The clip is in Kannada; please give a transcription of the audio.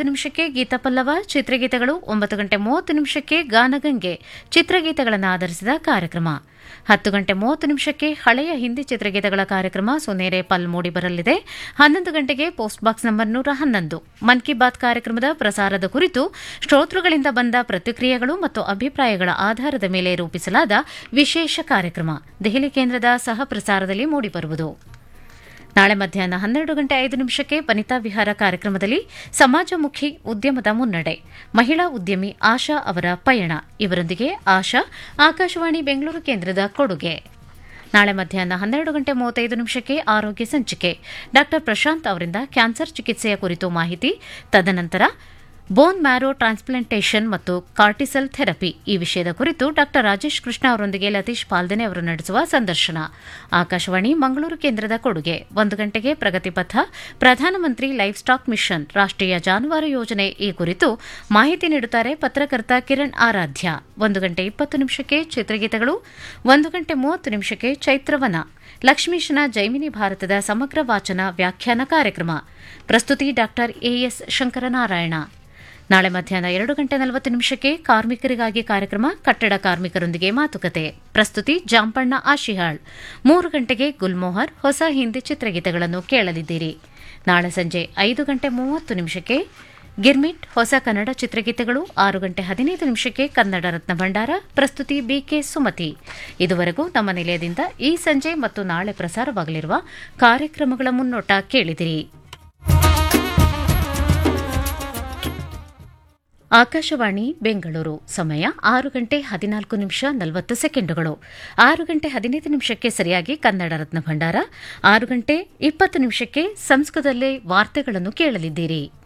ಐದು ನಿಮಿಷಕ್ಕೆ ಗೀತಾ ಪಲ್ಲವ ಚಿತ್ರಗೀತೆಗಳು ಒಂಬತ್ತು ಗಂಟೆ ಮೂವತ್ತು ನಿಮಿಷಕ್ಕೆ ಗಾನಗಂಗೆ ಚಿತ್ರಗೀತೆಗಳನ್ನು ಆಧರಿಸಿದ ಕಾರ್ಯಕ್ರಮ ಹತ್ತು ಗಂಟೆ ಮೂವತ್ತು ನಿಮಿಷಕ್ಕೆ ಹಳೆಯ ಹಿಂದಿ ಚಿತ್ರಗೀತೆಗಳ ಕಾರ್ಯಕ್ರಮ ಸುನೇರೆ ಪಲ್ ಮೂಡಿ ಬರಲಿದೆ ಹನ್ನೊಂದು ಗಂಟೆಗೆ ಪೋಸ್ಟ್ ಬಾಕ್ಸ್ ನಂಬರ್ ನೂರ ಹನ್ನೊಂದು ಮನ್ ಕಿ ಬಾತ್ ಕಾರ್ಯಕ್ರಮದ ಪ್ರಸಾರದ ಕುರಿತು ಶ್ರೋತೃಗಳಿಂದ ಬಂದ ಪ್ರತಿಕ್ರಿಯೆಗಳು ಮತ್ತು ಅಭಿಪ್ರಾಯಗಳ ಆಧಾರದ ಮೇಲೆ ರೂಪಿಸಲಾದ ವಿಶೇಷ ಕಾರ್ಯಕ್ರಮ ದೆಹಲಿ ಕೇಂದ್ರದ ಸಹ ಪ್ರಸಾರದಲ್ಲಿ ಮೂಡಿಬರುವುದು ನಾಳೆ ಮಧ್ಯಾಹ್ನ ಹನ್ನೆರಡು ಗಂಟೆ ಐದು ನಿಮಿಷಕ್ಕೆ ವನಿತಾ ವಿಹಾರ ಕಾರ್ಯಕ್ರಮದಲ್ಲಿ ಸಮಾಜಮುಖಿ ಉದ್ಯಮದ ಮುನ್ನಡೆ ಮಹಿಳಾ ಉದ್ಯಮಿ ಆಶಾ ಅವರ ಪಯಣ ಇವರೊಂದಿಗೆ ಆಶಾ ಆಕಾಶವಾಣಿ ಬೆಂಗಳೂರು ಕೇಂದ್ರದ ಕೊಡುಗೆ ನಾಳೆ ಮಧ್ಯಾಹ್ನ ಹನ್ನೆರಡು ಗಂಟೆ ಮೂವತ್ತೈದು ನಿಮಿಷಕ್ಕೆ ಆರೋಗ್ಯ ಸಂಚಿಕೆ ಡಾ ಪ್ರಶಾಂತ್ ಅವರಿಂದ ಕ್ಯಾನ್ಸರ್ ಚಿಕಿತ್ಸೆಯ ಕುರಿತು ಮಾಹಿತಿ ತದನಂತರ ಬೋನ್ ಮ್ಯಾರೋ ಟ್ರಾನ್ಸ್ಪ್ಲಾಂಟೇಷನ್ ಮತ್ತು ಕಾರ್ಟಿಸಲ್ ಥೆರಪಿ ಈ ವಿಷಯದ ಕುರಿತು ಡಾ ರಾಜೇಶ್ ಕೃಷ್ಣ ಅವರೊಂದಿಗೆ ಲತೀಶ್ ಪಾಲ್ದನೆ ಅವರು ನಡೆಸುವ ಸಂದರ್ಶನ ಆಕಾಶವಾಣಿ ಮಂಗಳೂರು ಕೇಂದ್ರದ ಕೊಡುಗೆ ಒಂದು ಗಂಟೆಗೆ ಪ್ರಗತಿಪಥ ಪ್ರಧಾನಮಂತ್ರಿ ಲೈಫ್ ಸ್ಟಾಕ್ ಮಿಷನ್ ರಾಷ್ಟ್ರೀಯ ಜಾನುವಾರು ಯೋಜನೆ ಈ ಕುರಿತು ಮಾಹಿತಿ ನೀಡುತ್ತಾರೆ ಪತ್ರಕರ್ತ ಕಿರಣ್ ಆರಾಧ್ಯ ಒಂದು ಗಂಟೆ ಇಪ್ಪತ್ತು ನಿಮಿಷಕ್ಕೆ ಚಿತ್ರಗೀತೆಗಳು ಒಂದು ಗಂಟೆ ಮೂವತ್ತು ನಿಮಿಷಕ್ಕೆ ಚೈತ್ರವನ ಲಕ್ಷ್ಮೀಶನ ಜೈಮಿನಿ ಭಾರತದ ಸಮಗ್ರ ವಾಚನ ವ್ಯಾಖ್ಯಾನ ಕಾರ್ಯಕ್ರಮ ಪ್ರಸ್ತುತಿ ಡಾ ಎಎಸ್ ಶಂಕರನಾರಾಯಣ ನಾಳೆ ಮಧ್ಯಾಹ್ನ ಎರಡು ಗಂಟೆ ನಲವತ್ತು ನಿಮಿಷಕ್ಕೆ ಕಾರ್ಮಿಕರಿಗಾಗಿ ಕಾರ್ಯಕ್ರಮ ಕಟ್ಟಡ ಕಾರ್ಮಿಕರೊಂದಿಗೆ ಮಾತುಕತೆ ಪ್ರಸ್ತುತಿ ಜಾಂಪಣ್ಣ ಆಶಿಹಾಳ್ ಮೂರು ಗಂಟೆಗೆ ಗುಲ್ಮೋಹರ್ ಹೊಸ ಹಿಂದಿ ಚಿತ್ರಗೀತೆಗಳನ್ನು ಕೇಳಲಿದ್ದೀರಿ ನಾಳೆ ಸಂಜೆ ಐದು ಗಂಟೆ ಮೂವತ್ತು ನಿಮಿಷಕ್ಕೆ ಗಿರ್ಮಿಟ್ ಹೊಸ ಕನ್ನಡ ಚಿತ್ರಗೀತೆಗಳು ಆರು ಗಂಟೆ ಹದಿನೈದು ನಿಮಿಷಕ್ಕೆ ಕನ್ನಡ ರತ್ನ ಭಂಡಾರ ಪ್ರಸ್ತುತಿ ಬಿಕೆ ಸುಮತಿ ಇದುವರೆಗೂ ನಮ್ಮ ನಿಲಯದಿಂದ ಈ ಸಂಜೆ ಮತ್ತು ನಾಳೆ ಪ್ರಸಾರವಾಗಲಿರುವ ಕಾರ್ಯಕ್ರಮಗಳ ಮುನ್ನೋಟ ಕೇಳಿದಿರಿ ಆಕಾಶವಾಣಿ ಬೆಂಗಳೂರು ಸಮಯ ಆರು ಗಂಟೆ ಹದಿನಾಲ್ಕು ನಿಮಿಷ ನಲವತ್ತು ಸೆಕೆಂಡುಗಳು ಆರು ಗಂಟೆ ಹದಿನೈದು ನಿಮಿಷಕ್ಕೆ ಸರಿಯಾಗಿ ಕನ್ನಡ ರತ್ನ ಭಂಡಾರ ಆರು ಗಂಟೆ ಇಪ್ಪತ್ತು ನಿಮಿಷಕ್ಕೆ ಸಂಸ್ಕೃತದಲ್ಲೇ ವಾರ್ತೆಗಳನ್ನು ಕೇಳಲಿದ್ದೀರಿ